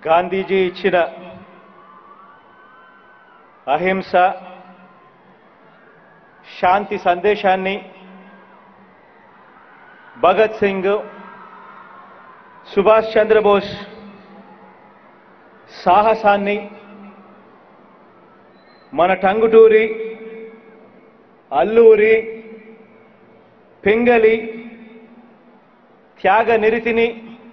గాంధీజీ ఇచ్చిన అహింస శాంతి సందేశాన్ని భగత్ సింగ్ సుభాష్ చంద్రబోస్ సాహసాన్ని మన టంగుటూరి అల్లూరి పింగళి త్యాగ నిరితిని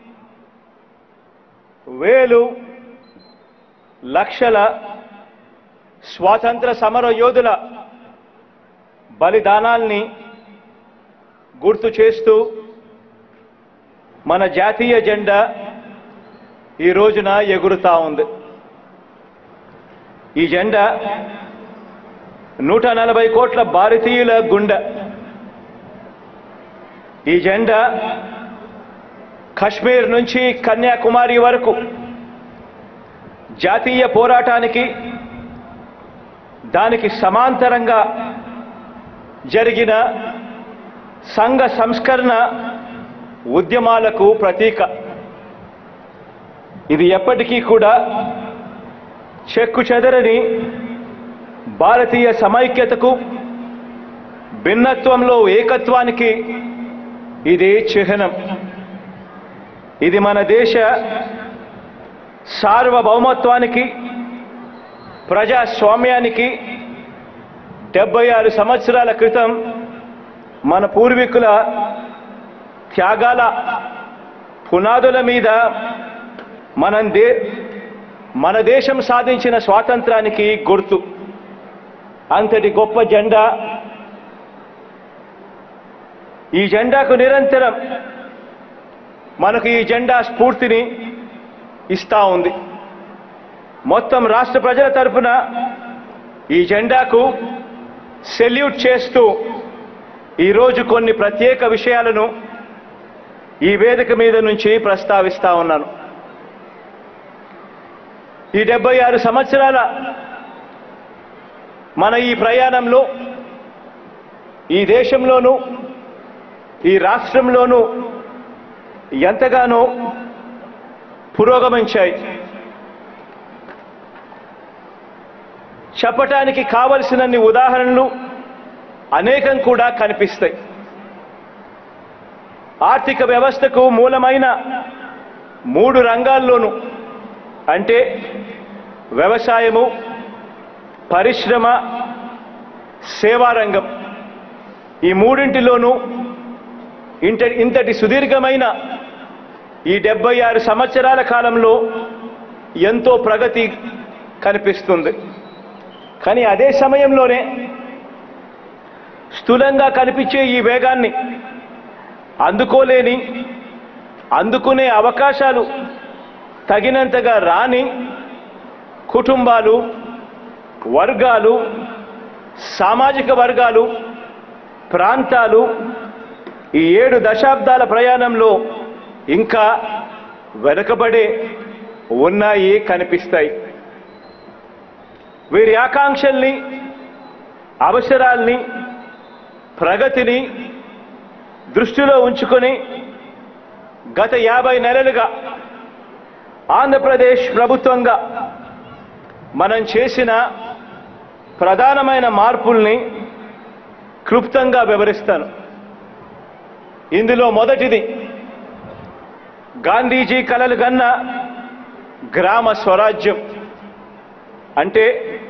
వేలు లక్షల స్వాతంత్ర సమర యోధుల బలిదానాల్ని గుర్తు చేస్తూ మన జాతీయ జెండా ఈ రోజున ఎగురుతా ఉంది ఈ జెండా నూట నలభై కోట్ల భారతీయుల గుండె ఈ జెండా కశ్మీర్ నుంచి కన్యాకుమారి వరకు జాతీయ పోరాటానికి దానికి సమాంతరంగా జరిగిన సంఘ సంస్కరణ ఉద్యమాలకు ప్రతీక ఇది ఎప్పటికీ కూడా చెక్కు చెదరని భారతీయ సమైక్యతకు భిన్నత్వంలో ఏకత్వానికి ఇది చిహ్నం ఇది మన దేశ సార్వభౌమత్వానికి ప్రజాస్వామ్యానికి డెబ్బై ఆరు సంవత్సరాల క్రితం మన పూర్వీకుల త్యాగాల పునాదుల మీద మనం దే మన దేశం సాధించిన స్వాతంత్రానికి గుర్తు అంతటి గొప్ప జెండా ఈ జెండాకు నిరంతరం మనకు ఈ జెండా స్ఫూర్తిని ఇస్తా ఉంది మొత్తం రాష్ట్ర ప్రజల తరఫున ఈ జెండాకు సెల్యూట్ చేస్తూ ఈరోజు కొన్ని ప్రత్యేక విషయాలను ఈ వేదిక మీద నుంచి ప్రస్తావిస్తా ఉన్నాను ఈ డెబ్బై ఆరు సంవత్సరాల మన ఈ ప్రయాణంలో ఈ దేశంలోనూ ఈ రాష్ట్రంలోనూ ఎంతగానో పురోగమించాయి చెప్పటానికి కావలసినన్ని ఉదాహరణలు అనేకం కూడా కనిపిస్తాయి ఆర్థిక వ్యవస్థకు మూలమైన మూడు రంగాల్లోనూ అంటే వ్యవసాయము పరిశ్రమ సేవా రంగం ఈ మూడింటిలోనూ ఇంట ఇంతటి సుదీర్ఘమైన ఈ డెబ్బై ఆరు సంవత్సరాల కాలంలో ఎంతో ప్రగతి కనిపిస్తుంది కానీ అదే సమయంలోనే స్థూలంగా కనిపించే ఈ వేగాన్ని అందుకోలేని అందుకునే అవకాశాలు తగినంతగా రాని కుటుంబాలు వర్గాలు సామాజిక వర్గాలు ప్రాంతాలు ఈ ఏడు దశాబ్దాల ప్రయాణంలో ఇంకా వెనుకబడే ఉన్నాయి కనిపిస్తాయి వీరి ఆకాంక్షల్ని అవసరాల్ని ప్రగతిని దృష్టిలో ఉంచుకొని గత యాభై నెలలుగా ఆంధ్రప్రదేశ్ ప్రభుత్వంగా మనం చేసిన ప్రధానమైన మార్పుల్ని క్లుప్తంగా వివరిస్తాను ఇందులో మొదటిది గాంధీజీ కలలు గన్న గ్రామ స్వరాజ్యం అంటే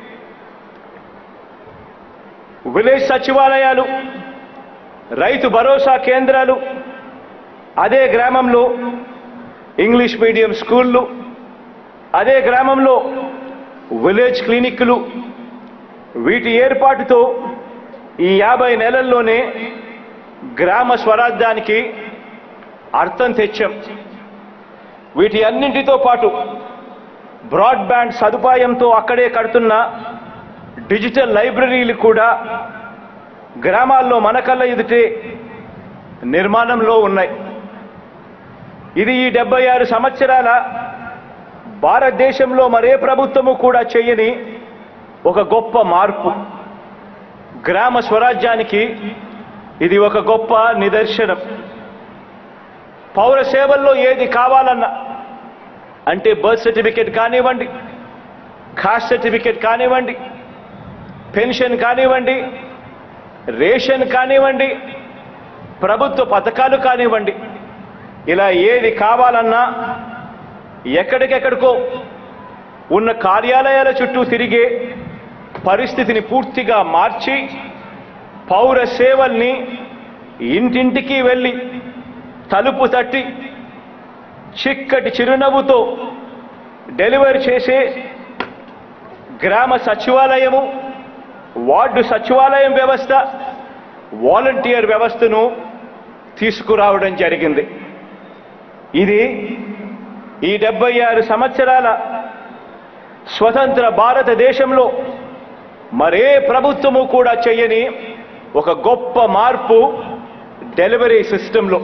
విలేజ్ సచివాలయాలు రైతు భరోసా కేంద్రాలు అదే గ్రామంలో ఇంగ్లీష్ మీడియం స్కూళ్ళు అదే గ్రామంలో విలేజ్ క్లినిక్లు వీటి ఏర్పాటుతో ఈ యాభై నెలల్లోనే గ్రామ స్వరాజ్యానికి అర్థం తెచ్చాం వీటి అన్నింటితో పాటు బ్రాడ్బ్యాండ్ సదుపాయంతో అక్కడే కడుతున్న డిజిటల్ లైబ్రరీలు కూడా గ్రామాల్లో మన కళ్ళ ఎదుటే నిర్మాణంలో ఉన్నాయి ఇది ఈ డెబ్బై ఆరు సంవత్సరాల భారతదేశంలో మరే ప్రభుత్వము కూడా చేయని ఒక గొప్ప మార్పు గ్రామ స్వరాజ్యానికి ఇది ఒక గొప్ప నిదర్శనం పౌర సేవల్లో ఏది కావాలన్నా అంటే బర్త్ సర్టిఫికేట్ కానివ్వండి కాస్ట్ సర్టిఫికేట్ కానివ్వండి పెన్షన్ కానివ్వండి రేషన్ కానివ్వండి ప్రభుత్వ పథకాలు కానివ్వండి ఇలా ఏది కావాలన్నా ఎక్కడికెక్కడికో ఉన్న కార్యాలయాల చుట్టూ తిరిగే పరిస్థితిని పూర్తిగా మార్చి పౌర సేవల్ని ఇంటింటికి వెళ్ళి తలుపు తట్టి చిక్కటి చిరునవ్వుతో డెలివరీ చేసే గ్రామ సచివాలయము వార్డు సచివాలయం వ్యవస్థ వాలంటీర్ వ్యవస్థను తీసుకురావడం జరిగింది ఇది ఈ డెబ్బై ఆరు సంవత్సరాల స్వతంత్ర భారతదేశంలో మరే ప్రభుత్వము కూడా చేయని ఒక గొప్ప మార్పు డెలివరీ సిస్టంలో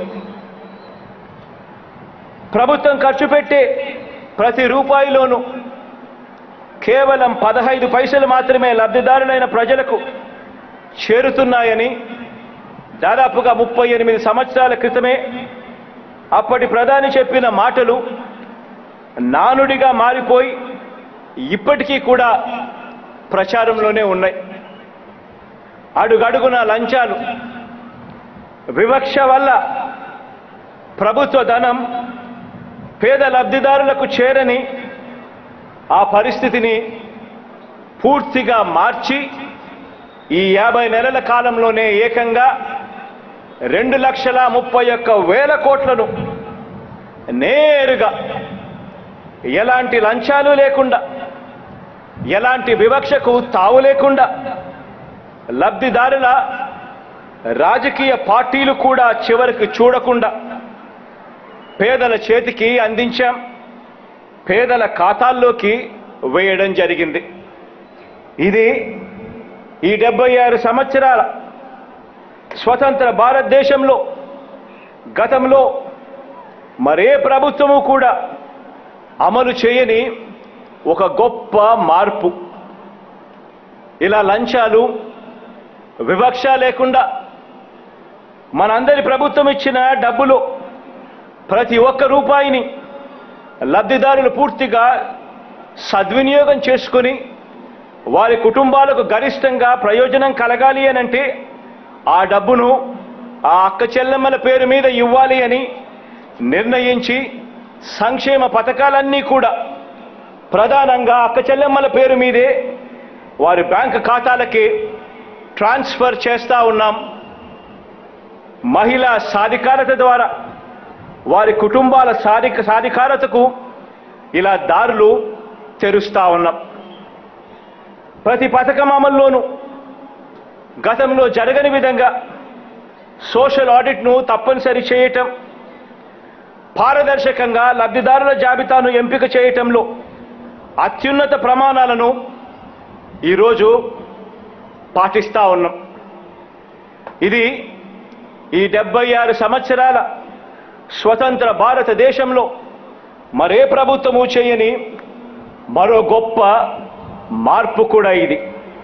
ప్రభుత్వం ఖర్చు పెట్టే ప్రతి రూపాయిలోనూ కేవలం పదహైదు పైసలు మాత్రమే లబ్ధిదారులైన ప్రజలకు చేరుతున్నాయని దాదాపుగా ముప్పై ఎనిమిది సంవత్సరాల క్రితమే అప్పటి ప్రధాని చెప్పిన మాటలు నానుడిగా మారిపోయి ఇప్పటికీ కూడా ప్రచారంలోనే ఉన్నాయి అడుగడుగున లంచాలు వివక్ష వల్ల ప్రభుత్వ ధనం పేద లబ్ధిదారులకు చేరని ఆ పరిస్థితిని పూర్తిగా మార్చి ఈ యాభై నెలల కాలంలోనే ఏకంగా రెండు లక్షల ముప్పై ఒక్క వేల కోట్లను నేరుగా ఎలాంటి లంచాలు లేకుండా ఎలాంటి వివక్షకు తావు లేకుండా లబ్ధిదారుల రాజకీయ పార్టీలు కూడా చివరికి చూడకుండా పేదల చేతికి అందించాం పేదల ఖాతాల్లోకి వేయడం జరిగింది ఇది ఈ డెబ్బై ఆరు సంవత్సరాల స్వతంత్ర భారతదేశంలో గతంలో మరే ప్రభుత్వము కూడా అమలు చేయని ఒక గొప్ప మార్పు ఇలా లంచాలు వివక్ష లేకుండా మనందరి ప్రభుత్వం ఇచ్చిన డబ్బులు ప్రతి ఒక్క రూపాయిని లబ్ధిదారులు పూర్తిగా సద్వినియోగం చేసుకుని వారి కుటుంబాలకు గరిష్టంగా ప్రయోజనం కలగాలి అని అంటే ఆ డబ్బును ఆ అక్క చెల్లెమ్మల పేరు మీద ఇవ్వాలి అని నిర్ణయించి సంక్షేమ పథకాలన్నీ కూడా ప్రధానంగా అక్క చెల్లెమ్మల పేరు మీదే వారి బ్యాంక్ ఖాతాలకి ట్రాన్స్ఫర్ చేస్తా ఉన్నాం మహిళా సాధికారత ద్వారా వారి కుటుంబాల సాధిక సాధికారతకు ఇలా దారులు తెరుస్తా ఉన్నాం ప్రతి పథకం అమల్లోనూ గతంలో జరగని విధంగా సోషల్ ఆడిట్ను తప్పనిసరి చేయటం పారదర్శకంగా లబ్ధిదారుల జాబితాను ఎంపిక చేయటంలో అత్యున్నత ప్రమాణాలను ఈరోజు పాటిస్తా ఉన్నాం ఇది ఈ డెబ్బై ఆరు సంవత్సరాల స్వతంత్ర భారతదేశంలో మరే ప్రభుత్వము చేయని మరో గొప్ప మార్పు కూడా ఇది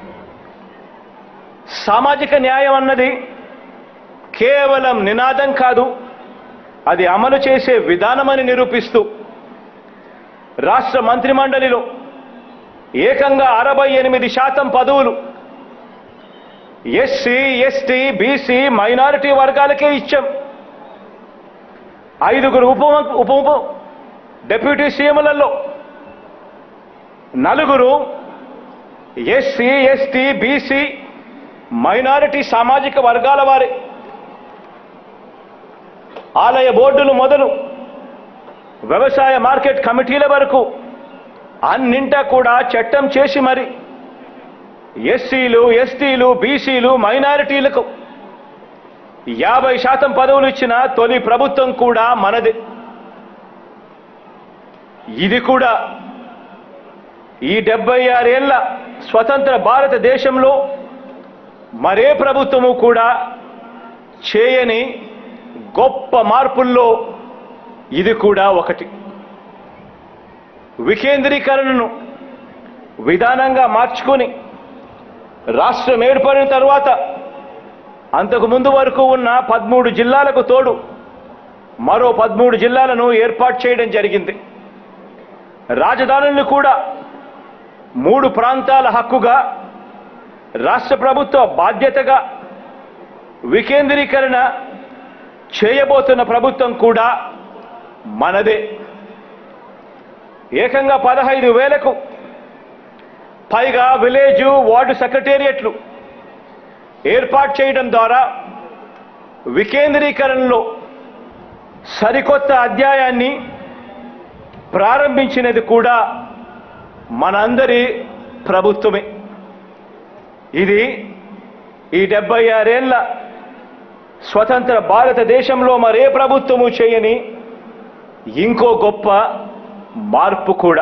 సామాజిక న్యాయం అన్నది కేవలం నినాదం కాదు అది అమలు చేసే విధానమని నిరూపిస్తూ రాష్ట్ర మంత్రిమండలిలో ఏకంగా అరవై ఎనిమిది శాతం పదవులు ఎస్సీ ఎస్టీ బీసీ మైనారిటీ వర్గాలకే ఇచ్చాం ఐదుగురు ఉప ఉప ఉప డెప్యూటీ సీఎంలలో నలుగురు ఎస్సీ ఎస్టీ బీసీ మైనారిటీ సామాజిక వర్గాల వారే ఆలయ బోర్డులు మొదలు వ్యవసాయ మార్కెట్ కమిటీల వరకు అన్నింటా కూడా చట్టం చేసి మరి ఎస్సీలు ఎస్టీలు బీసీలు మైనారిటీలకు యాభై శాతం పదవులు ఇచ్చిన తొలి ప్రభుత్వం కూడా మనదే ఇది కూడా ఈ డెబ్బై ఆరేళ్ల స్వతంత్ర భారతదేశంలో మరే ప్రభుత్వము కూడా చేయని గొప్ప మార్పుల్లో ఇది కూడా ఒకటి వికేంద్రీకరణను విధానంగా మార్చుకొని రాష్ట్రం ఏర్పడిన తర్వాత అంతకు ముందు వరకు ఉన్న పదమూడు జిల్లాలకు తోడు మరో పదమూడు జిల్లాలను ఏర్పాటు చేయడం జరిగింది రాజధానులను కూడా మూడు ప్రాంతాల హక్కుగా రాష్ట్ర ప్రభుత్వ బాధ్యతగా వికేంద్రీకరణ చేయబోతున్న ప్రభుత్వం కూడా మనదే ఏకంగా పదహైదు వేలకు పైగా విలేజు వార్డు సెక్రటేరియట్లు ఏర్పాటు చేయడం ద్వారా వికేంద్రీకరణలో సరికొత్త అధ్యాయాన్ని ప్రారంభించినది కూడా మనందరి ప్రభుత్వమే ఇది ఈ డెబ్బై ఆరేళ్ల స్వతంత్ర భారతదేశంలో మరే ప్రభుత్వము చేయని ఇంకో గొప్ప మార్పు కూడా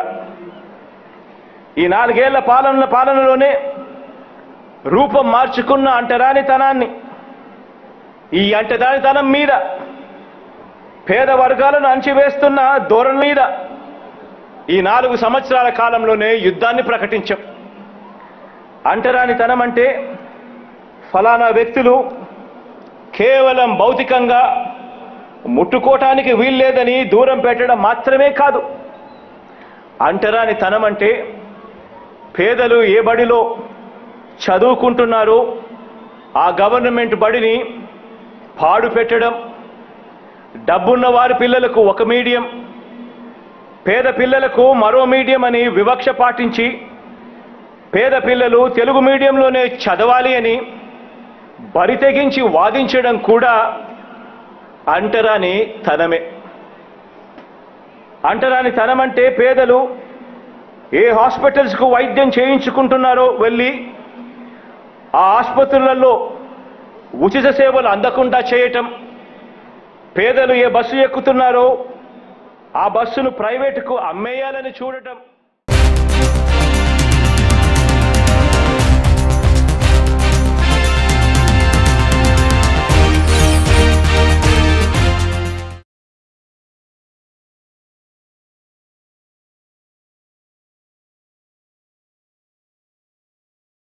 ఈ నాలుగేళ్ల పాలన పాలనలోనే రూపం మార్చుకున్న అంటరానితనాన్ని ఈ అంటరానితనం మీద పేద వర్గాలను అంచివేస్తున్న ధోరణి మీద ఈ నాలుగు సంవత్సరాల కాలంలోనే యుద్ధాన్ని ప్రకటించాం అంటరానితనం అంటే ఫలానా వ్యక్తులు కేవలం భౌతికంగా ముట్టుకోవటానికి వీల్లేదని దూరం పెట్టడం మాత్రమే కాదు అంటరానితనం అంటే పేదలు ఏ బడిలో చదువుకుంటున్నారో ఆ గవర్నమెంట్ బడిని పాడు పెట్టడం డబ్బున్న వారి పిల్లలకు ఒక మీడియం పేద పిల్లలకు మరో మీడియం అని వివక్ష పాటించి పేద పిల్లలు తెలుగు మీడియంలోనే చదవాలి అని బరి తెగించి వాదించడం కూడా అంటరాని తనమే అంటరాని తనం అంటే పేదలు ఏ హాస్పిటల్స్కు వైద్యం చేయించుకుంటున్నారో వెళ్ళి ఆ ఆసుపత్రులలో ఉచిత సేవలు అందకుండా చేయటం పేదలు ఏ బస్సు ఎక్కుతున్నారో ఆ బస్సును ప్రైవేటుకు అమ్మేయాలని చూడటం